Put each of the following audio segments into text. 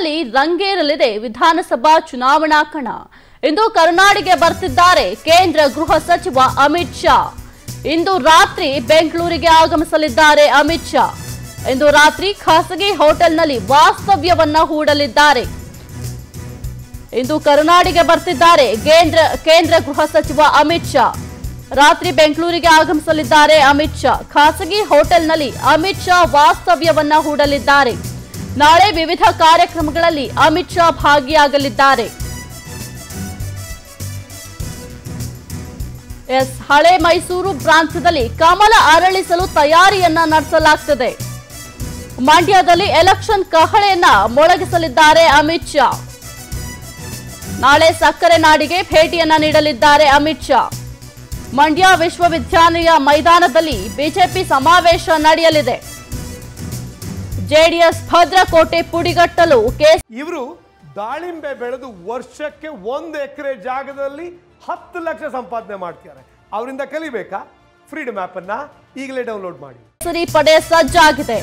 ನಲ್ಲಿ ರಂಗೇರಲಿದೆ ವಿಧಾನಸಭಾ ಚುನಾವಣಾ ಕಣ ಇಂದು ಕರುನಾಡಿಗೆ ಬರ್ತಿದ್ದಾರೆ ಕೇಂದ್ರ ಗೃಹ ಸಚಿವ ಅಮಿತ್ ಶಾ ಇಂದು ರಾತ್ರಿ ಬೆಂಗಳೂರಿಗೆ ಆಗಮಿಸಲಿದ್ದಾರೆ ಅಮಿತ್ ಶಾ ಇಂದು ರಾತ್ರಿ ಖಾಸಗಿ ಹೋಟೆಲ್ನಲ್ಲಿ ವಾಸ್ತವ್ಯವನ್ನ ಹೂಡಲಿದ್ದಾರೆ ಇಂದು ಕರುನಾಡಿಗೆ ಬರ್ತಿದ್ದಾರೆ ಕೇಂದ್ರ ಕೇಂದ್ರ ಗೃಹ ಸಚಿವ ಅಮಿತ್ ಶಾ ರಾತ್ರಿ ಬೆಂಗಳೂರಿಗೆ ಆಗಮಿಸಲಿದ್ದಾರೆ ಅಮಿತ್ ಶಾ ಖಾಸಗಿ ಹೋಟೆಲ್ನಲ್ಲಿ ಅಮಿತ್ ಶಾ ವಾಸ್ತವ್ಯವನ್ನ ಹೂಡಲಿದ್ದಾರೆ ನಾಳೆ ವಿವಿಧ ಕಾರ್ಯಕ್ರಮಗಳಲ್ಲಿ ಅಮಿತ್ ಶಾ ಭಾಗಿಯಾಗಲಿದ್ದಾರೆ ಎಸ್ ಹಳೆ ಮೈಸೂರು ಪ್ರಾಂತ್ಯದಲ್ಲಿ ಕಮಲ ಅರಳಿಸಲು ತಯಾರಿಯನ್ನ ನಡೆಸಲಾಗ್ತದೆ ಮಂಡ್ಯದಲ್ಲಿ ಎಲೆಕ್ಷನ್ ಕಹಳೆಯನ್ನ ಮೊಳಗಿಸಲಿದ್ದಾರೆ ಅಮಿತ್ ಶಾ ನಾಳೆ ಸಕ್ಕರೆ ನಾಡಿಗೆ ಭೇಟಿಯನ್ನ ನೀಡಲಿದ್ದಾರೆ ಅಮಿತ್ ಶಾ ಮಂಡ್ಯ ವಿಶ್ವವಿದ್ಯಾಲಯ ಮೈದಾನದಲ್ಲಿ ಬಿಜೆಪಿ ಸಮಾವೇಶ ನಡೆಯಲಿದೆ ಜೆಡಿಎಸ್ ಭದ್ರಕೋಟೆ ಪುಡಿಗಟ್ಟಲು ಕೇಸ್ ಇವರು ದಾಳಿಂಬೆ ಬೆಳೆದು ವರ್ಷಕ್ಕೆ ಒಂದು ಎಕರೆ ಜಾಗದಲ್ಲಿ ಹತ್ತು ಲಕ್ಷ ಸಂಪಾದನೆ ಮಾಡ್ತಿದ್ದಾರೆ ಅವರಿಂದ ಕಲಿಬೇಕಾ ಫ್ರೀಡಮ್ ಅನ್ನ ಈಗಲೇ ಡೌನ್ಲೋಡ್ ಮಾಡಿ ಕೇಸರಿ ಪಡೆ ಸಜ್ಜಾಗಿದೆ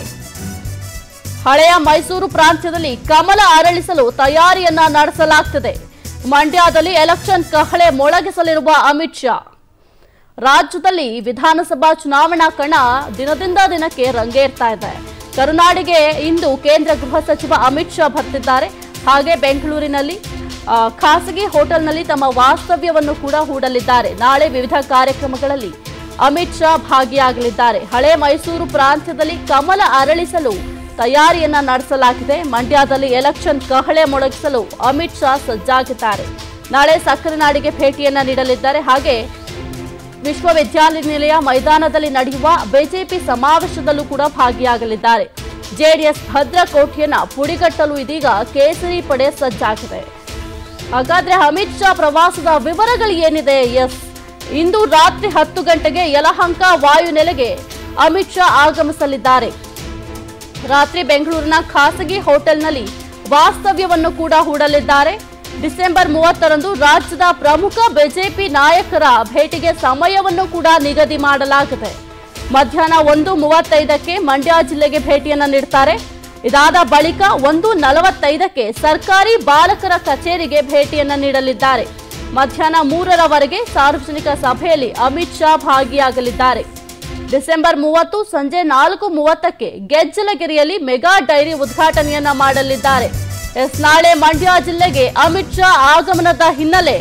ಹಳೆಯ ಮೈಸೂರು ಪ್ರಾಂತ್ಯದಲ್ಲಿ ಕಮಲ ಅರಳಿಸಲು ತಯಾರಿಯನ್ನ ನಡೆಸಲಾಗ್ತದೆ ಮಂಡ್ಯದಲ್ಲಿ ಎಲೆಕ್ಷನ್ ಕಹಳೆ ಮೊಳಗಿಸಲಿರುವ ಅಮಿತ್ ಶಾ ರಾಜ್ಯದಲ್ಲಿ ವಿಧಾನಸಭಾ ಚುನಾವಣಾ ಕಣ ದಿನದಿಂದ ದಿನಕ್ಕೆ ರಂಗೇರ್ತಾ ಇದೆ ಕರುನಾಡಿಗೆ ಇಂದು ಕೇಂದ್ರ ಗೃಹ ಸಚಿವ ಅಮಿತ್ ಶಾ ಬರ್ತಿದ್ದಾರೆ ಹಾಗೆ ಬೆಂಗಳೂರಿನಲ್ಲಿ ಆ, ಖಾಸಗಿ ಹೋಟೆಲ್ನಲ್ಲಿ ತಮ್ಮ ವಾಸ್ತವ್ಯವನ್ನು ಕೂಡ ಹೂಡಲಿದ್ದಾರೆ ನಾಳೆ ವಿವಿಧ ಕಾರ್ಯಕ್ರಮಗಳಲ್ಲಿ ಅಮಿತ್ ಶಾ ಭಾಗಿಯಾಗಲಿದ್ದಾರೆ ಹಳೆ ಮೈಸೂರು ಪ್ರಾಂತ್ಯದಲ್ಲಿ ಕಮಲ ಅರಳಿಸಲು ತಯಾರಿಯನ್ನ ನಡೆಸಲಾಗಿದೆ ಮಂಡ್ಯದಲ್ಲಿ ಎಲೆಕ್ಷನ್ ಕಹಳೆ ಮೊಳಗಿಸಲು ಅಮಿತ್ ಶಾ ಸಜ್ಜಾಗಿದ್ದಾರೆ ನಾಳೆ ಸಕ್ಕರೆ ನಾಡಿಗೆ ಭೇಟಿಯನ್ನ ನೀಡಲಿದ್ದಾರೆ ಹಾಗೆ ವಿಶ್ವವಿದ್ಯಾನಿಲಯ ಮೈದಾನದಲ್ಲಿ ನಡೆಯುವ ಬಿಜೆಪಿ ಸಮಾವೇಶದಲ್ಲೂ ಕೂಡ ಭಾಗಿಯಾಗಲಿದ್ದಾರೆ ಜೆಡಿಎಸ್ ಭದ್ರಕೋಟೆಯನ್ನ ಪುಡಿಗಟ್ಟಲು ಇದೀಗ ಕೇಸರಿ ಪಡೆ ಸಜ್ಜಾಗಿದೆ ಹಾಗಾದ್ರೆ ಅಮಿತ್ ಶಾ ಪ್ರವಾಸದ ವಿವರಗಳು ಏನಿದೆ ಎಸ್ ಇಂದು ರಾತ್ರಿ ಹತ್ತು ಗಂಟೆಗೆ ಯಲಹಂಕ ವಾಯುನೆಲೆಗೆ ಅಮಿತ್ ಶಾ ಆಗಮಿಸಲಿದ್ದಾರೆ ರಾತ್ರಿ ಬೆಂಗಳೂರಿನ ಖಾಸಗಿ ಹೋಟೆಲ್ನಲ್ಲಿ ವಾಸ್ತವ್ಯವನ್ನು ಕೂಡ ಹೂಡಲಿದ್ದಾರೆ ಡಿಸೆಂಬರ್ ಮೂವತ್ತರಂದು ರಾಜ್ಯದ ಪ್ರಮುಖ ಬಿಜೆಪಿ ನಾಯಕರ ಭೇಟಿಗೆ ಸಮಯವನ್ನು ಕೂಡ ನಿಗದಿ ಮಾಡಲಾಗಿದೆ ಮಧ್ಯಾಹ್ನ ಒಂದು ಮೂವತ್ತೈದಕ್ಕೆ ಮಂಡ್ಯ ಜಿಲ್ಲೆಗೆ ಭೇಟಿಯನ್ನ ನೀಡ್ತಾರೆ ಇದಾದ ಬಳಿಕ ಒಂದು ನಲವತ್ತೈದಕ್ಕೆ ಸರ್ಕಾರಿ ಬಾಲಕರ ಕಚೇರಿಗೆ ಭೇಟಿಯನ್ನ ನೀಡಲಿದ್ದಾರೆ ಮಧ್ಯಾಹ್ನ ಮೂರರವರೆಗೆ ಸಾರ್ವಜನಿಕ ಸಭೆಯಲ್ಲಿ ಅಮಿತ್ ಶಾ ಭಾಗಿಯಾಗಲಿದ್ದಾರೆ ಡಿಸೆಂಬರ್ ಮೂವತ್ತು ಸಂಜೆ ನಾಲ್ಕು ಮೂವತ್ತಕ್ಕೆ ಗೆಜ್ಜಲಗಿರಿಯಲ್ಲಿ ಮೆಗಾ ಡೈರಿ ಉದ್ಘಾಟನೆಯನ್ನ ಮಾಡಲಿದ್ದಾರೆ ಎಸ್ ನಾಳೆ ಮಂಡ್ಯ ಜಿಲ್ಲೆಗೆ ಅಮಿತ್ ಶಾ ಆಗಮನದ ಹಿನ್ನೆಲೆ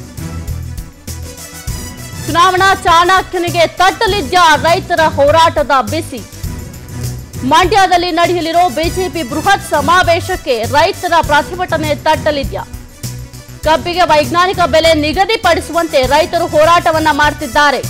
ಚುನಾವಣಾ ಚಾಣಾಕ್ಷನಿಗೆ ತಟ್ಟಲಿದ್ಯಾ ರೈತರ ಹೋರಾಟದ ಬಿಸಿ ಮಂಡ್ಯದಲ್ಲಿ ನಡೆಯಲಿರೋ ಬಿಜೆಪಿ ಬೃಹತ್ ಸಮಾವೇಶಕ್ಕೆ ರೈತರ ಪ್ರತಿಭಟನೆ ತಟ್ಟಲಿದ್ಯಾ ಕಬ್ಬಿಗೆ ವೈಜ್ಞಾನಿಕ ಬೆಲೆ ನಿಗದಿಪಡಿಸುವಂತೆ ರೈತರು ಹೋರಾಟವನ್ನ ಮಾಡ್ತಿದ್ದಾರೆ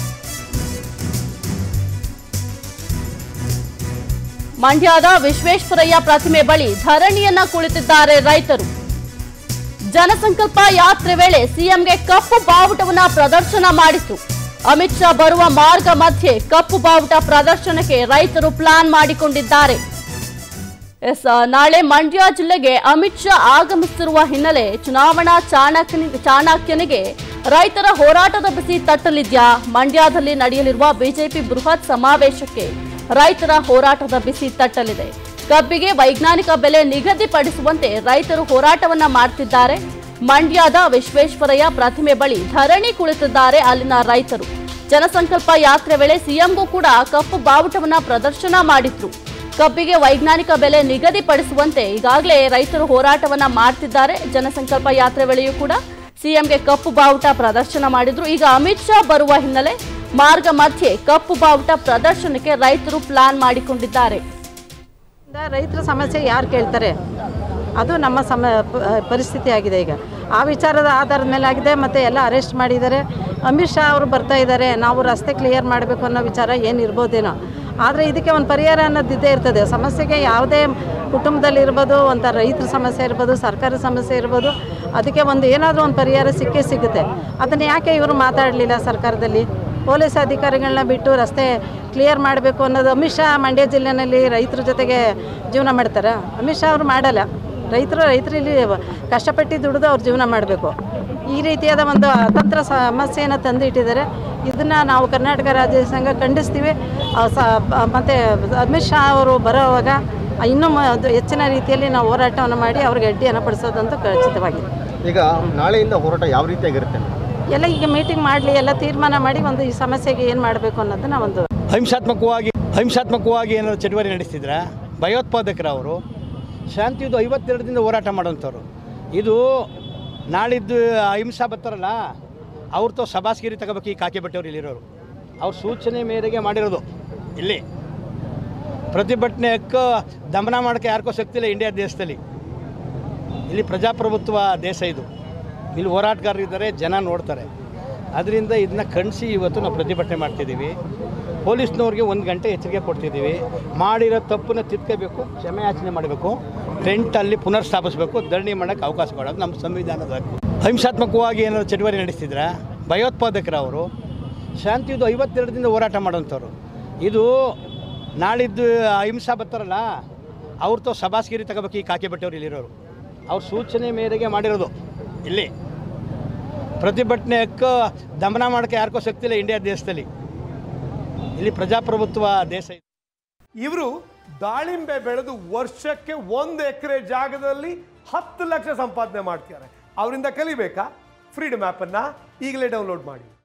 ಮಂಡ್ಯದ ವಿಶ್ವೇಶ್ವರಯ್ಯ ಪ್ರತಿಮೆ ಬಳಿ ಧರಣಿಯನ್ನ ಕುಳಿತಿದ್ದಾರೆ ರೈತರು ಜನಸಂಕಲ್ಪ ಯಾತ್ರೆ ವೇಳೆ ಸಿಎಂಗೆ ಕಪ್ಪು ಬಾವುಟವನ್ನ ಪ್ರದರ್ಶನ ಮಾಡಿತು ಅಮಿತ್ ಶಾ ಬರುವ ಮಾರ್ಗ ಮಧ್ಯೆ ಕಪ್ಪು ಬಾವುಟ ಪ್ರದರ್ಶನಕ್ಕೆ ರೈತರು ಪ್ಲಾನ್ ಮಾಡಿಕೊಂಡಿದ್ದಾರೆ ಎಸ್ ನಾಳೆ ಮಂಡ್ಯ ಜಿಲ್ಲೆಗೆ ಅಮಿತ್ ಶಾ ಆಗಮಿಸುತ್ತಿರುವ ಹಿನ್ನೆಲೆ ಚುನಾವಣಾ ಚಾಣಕ್ಯನಿ ಚಾಣಕ್ಯನಿಗೆ ರೈತರ ಹೋರಾಟದ ಬಿಸಿ ತಟ್ಟಲಿದ್ಯಾ ಮಂಡ್ಯದಲ್ಲಿ ನಡೆಯಲಿರುವ ಬಿಜೆಪಿ ಬೃಹತ್ ಸಮಾವೇಶಕ್ಕೆ ರೈತರ ಹೋರಾಟದ ಬಿಸಿ ತಟ್ಟಲಿದೆ ಕಬ್ಬಿಗೆ ವೈಜ್ಞಾನಿಕ ಬೆಲೆ ನಿಗದಿಪಡಿಸುವಂತೆ ರೈತರು ಹೋರಾಟವನ್ನ ಮಾಡ್ತಿದ್ದಾರೆ ಮಂಡ್ಯದ ವಿಶ್ವೇಶ್ವರಯ್ಯ ಪ್ರತಿಮೆ ಬಳಿ ಧರಣಿ ಕುಳಿತಿದ್ದಾರೆ ಅಲ್ಲಿನ ರೈತರು ಜನಸಂಕಲ್ಪ ಯಾತ್ರೆ ವೇಳೆ ಸಿಎಂಗೂ ಕೂಡ ಕಪ್ಪು ಬಾವುಟವನ್ನ ಪ್ರದರ್ಶನ ಮಾಡಿದ್ರು ಕಬ್ಬಿಗೆ ವೈಜ್ಞಾನಿಕ ಬೆಲೆ ನಿಗದಿಪಡಿಸುವಂತೆ ಈಗಾಗಲೇ ರೈತರು ಹೋರಾಟವನ್ನ ಮಾಡ್ತಿದ್ದಾರೆ ಜನಸಂಕಲ್ಪ ಯಾತ್ರೆ ವೇಳೆಯೂ ಕೂಡ ಸಿಎಂಗೆ ಕಪ್ಪು ಬಾವುಟ ಪ್ರದರ್ಶನ ಮಾಡಿದ್ರು ಈಗ ಅಮಿತ್ ಶಾ ಬರುವ ಹಿನ್ನೆಲೆ ಮಾರ್ಗ ಮಧ್ಯೆ ಕಪ್ಪು ಬಾವುಟ ಪ್ರದರ್ಶನಕ್ಕೆ ರೈತರು ಪ್ಲಾನ್ ಮಾಡಿಕೊಂಡಿದ್ದಾರೆ ಇಂದ ರೈತರ ಸಮಸ್ಯೆ ಯಾರು ಕೇಳ್ತಾರೆ ಅದು ನಮ್ಮ ಸಮ ಪ- ಪರಿಸ್ಥಿತಿ ಆಗಿದೆ ಈಗ ಆ ವಿಚಾರದ ಆಧಾರದ ಮೇಲೆ ಆಗಿದೆ ಮತ್ತು ಎಲ್ಲ ಅರೆಸ್ಟ್ ಮಾಡಿದ್ದಾರೆ ಅಮಿತ್ ಶಾ ಅವರು ಬರ್ತಾ ಇದ್ದಾರೆ ನಾವು ರಸ್ತೆ ಕ್ಲಿಯರ್ ಮಾಡಬೇಕು ಅನ್ನೋ ವಿಚಾರ ಏನಿರ್ಬೋದೇನೋ ಆದರೆ ಇದಕ್ಕೆ ಒಂದು ಪರಿಹಾರ ಅನ್ನೋದು ಇದ್ದೇ ಇರ್ತದೆ ಸಮಸ್ಯೆಗೆ ಯಾವುದೇ ಕುಟುಂಬದಲ್ಲಿ ಇರ್ಬೋದು ಒಂಥ ರೈತರ ಸಮಸ್ಯೆ ಇರ್ಬೋದು ಸರ್ಕಾರಿ ಸಮಸ್ಯೆ ಇರ್ಬೋದು ಅದಕ್ಕೆ ಒಂದು ಏನಾದರೂ ಒಂದು ಪರಿಹಾರ ಸಿಕ್ಕೇ ಸಿಗುತ್ತೆ ಅದನ್ನು ಯಾಕೆ ಇವರು ಮಾತಾಡಲಿಲ್ಲ ಸರ್ಕಾರದಲ್ಲಿ ಪೊಲೀಸ್ ಅಧಿಕಾರಿಗಳನ್ನ ಬಿಟ್ಟು ರಸ್ತೆ ಕ್ಲಿಯರ್ ಮಾಡಬೇಕು ಅನ್ನೋದು ಅಮಿತ್ ಶಾ ಮಂಡ್ಯ ಜಿಲ್ಲೆನಲ್ಲಿ ರೈತರ ಜೊತೆಗೆ ಜೀವನ ಮಾಡ್ತಾರೆ ಅಮಿತ್ ಶಾ ಅವರು ಮಾಡಲ್ಲ ರೈತರು ರೈತರಲ್ಲಿ ಕಷ್ಟಪಟ್ಟು ದುಡಿದು ಅವ್ರು ಜೀವನ ಮಾಡಬೇಕು ಈ ರೀತಿಯಾದ ಒಂದು ಅತಂತ್ರ ಸಮಸ್ಯೆಯನ್ನು ತಂದು ಇಟ್ಟಿದ್ದಾರೆ ಇದನ್ನು ನಾವು ಕರ್ನಾಟಕ ರಾಜ್ಯ ಸಂಘ ಖಂಡಿಸ್ತೀವಿ ಆ ಸ ಮತ್ತು ಅಮಿತ್ ಶಾ ಅವರು ಬರೋವಾಗ ಇನ್ನೂ ಮ- ಅದು ಹೆಚ್ಚಿನ ರೀತಿಯಲ್ಲಿ ನಾವು ಹೋರಾಟವನ್ನು ಮಾಡಿ ಅವ್ರಿಗೆ ಅಡ್ಡಿಯನ್ನು ಪಡಿಸೋದಂತೂ ಖಚಿತವಾಗಿದೆ ಈಗ ನಾಳೆಯಿಂದ ಹೋರಾಟ ಯಾವ ರೀತಿಯಾಗಿರುತ್ತೆ ಎಲ್ಲ ಈಗ ಮೀಟಿಂಗ್ ಮಾಡಲಿ ಎಲ್ಲ ತೀರ್ಮಾನ ಮಾಡಿ ಒಂದು ಈ ಸಮಸ್ಯೆಗೆ ಏನು ಮಾಡಬೇಕು ಅನ್ನೋದನ್ನ ಒಂದು ಹಿಂಸಾತ್ಮಕವಾಗಿ ಹಿಂಸಾತ್ಮಕವಾಗಿ ಏನಾದ್ರು ಚಟುವಟಿಕೆ ನಡೆಸ್ತಿದ್ರ ಭಯೋತ್ಪಾದಕರು ಅವರು ಶಾಂತಿಯುತ ಐವತ್ತೆರಡದಿಂದ ಹೋರಾಟ ಮಾಡೋಂಥವ್ರು ಇದು ನಾಳಿದ್ದು ಅಹಿಂಸಾ ಬರ್ತಾರಲ್ಲ ಅವ್ರದ್ದು ಸಭಾಸ್ಗಿರಿ ತಗೋಬೇಕು ಈ ಕಾಕಿ ಬಟ್ಟೆವ್ರು ಇಲ್ಲಿರೋರು ಅವ್ರ ಸೂಚನೆ ಮೇರೆಗೆ ಮಾಡಿರೋದು ಇಲ್ಲಿ ಪ್ರತಿಭಟನೆ ಹಕ್ಕು ದಮನ ಮಾಡೋಕ್ಕೆ ಯಾರಿಗೂ ಶಕ್ತಿ ಇಲ್ಲ ಇಂಡಿಯಾ ದೇಶದಲ್ಲಿ ಇಲ್ಲಿ ಪ್ರಜಾಪ್ರಭುತ್ವ ದೇಶ ಇದು ಇಲ್ಲಿ ಹೋರಾಟಗಾರರಿದ್ದಾರೆ ಜನ ನೋಡ್ತಾರೆ ಅದರಿಂದ ಇದನ್ನ ಖಂಡಿಸಿ ಇವತ್ತು ನಾವು ಪ್ರತಿಭಟನೆ ಮಾಡ್ತಿದ್ದೀವಿ ಪೊಲೀಸ್ನವ್ರಿಗೆ ಒಂದು ಗಂಟೆ ಎಚ್ಚರಿಕೆ ಕೊಡ್ತಿದ್ದೀವಿ ಮಾಡಿರೋ ತಪ್ಪನ್ನ ತಿದ್ಕೋಬೇಕು ಕ್ಷಮೆ ಯಾಚನೆ ಮಾಡಬೇಕು ಟೆಂಟಲ್ಲಿ ಪುನರ್ ಸ್ಥಾಪಿಸಬೇಕು ಧರಣಿ ಮಾಡೋಕ್ಕೆ ಅವಕಾಶ ಕೊಡೋದು ನಮ್ಮ ಸಂವಿಧಾನದ ಹಕ್ಕು ಹಿಂಸಾತ್ಮಕವಾಗಿ ಏನಾದ್ರು ಚಟುವಟಿಕೆ ನಡೆಸ್ತಿದ್ರ ಭಯೋತ್ಪಾದಕರು ಅವರು ಶಾಂತಿಯುತ ಐವತ್ತೆರಡದಿಂದ ಹೋರಾಟ ಮಾಡೋಂಥವ್ರು ಇದು ನಾಳಿದ್ದು ಅಹಿಂಸಾ ಬರ್ತಾರಲ್ಲ ಅವ್ರದ್ದು ಸಭಾಸ್ಗಿರಿ ತಗೋಬೇಕು ಈ ಕಾಕಿ ಬಟ್ಟೆವ್ರು ಇಲ್ಲಿರೋರು ಅವ್ರ ಸೂಚನೆ ಮೇರೆಗೆ ಮಾಡಿರೋದು ಇಲ್ಲಿ ಪ್ರತಿಭಟನೆ ಹಕ್ಕು ದಮನ ಮಾಡೋಕ್ಕೆ ಯಾರಿಗೂ ಶಕ್ತಿ ಇಲ್ಲ ಇಂಡಿಯಾ ದೇಶದಲ್ಲಿ ಇಲ್ಲಿ ಪ್ರಜಾಪ್ರಭುತ್ವ ದೇಶ ಇದೆ ಇವರು ದಾಳಿಂಬೆ ಬೆಳೆದು ವರ್ಷಕ್ಕೆ ಒಂದು ಎಕರೆ ಜಾಗದಲ್ಲಿ ಹತ್ತು ಲಕ್ಷ ಸಂಪಾದನೆ ಮಾಡ್ತಿದ್ದಾರೆ ಅವರಿಂದ ಕಲಿಬೇಕಾ ಫ್ರೀಡಮ್ ಆ್ಯಪನ್ನು ಈಗಲೇ ಡೌನ್ಲೋಡ್ ಮಾಡಿ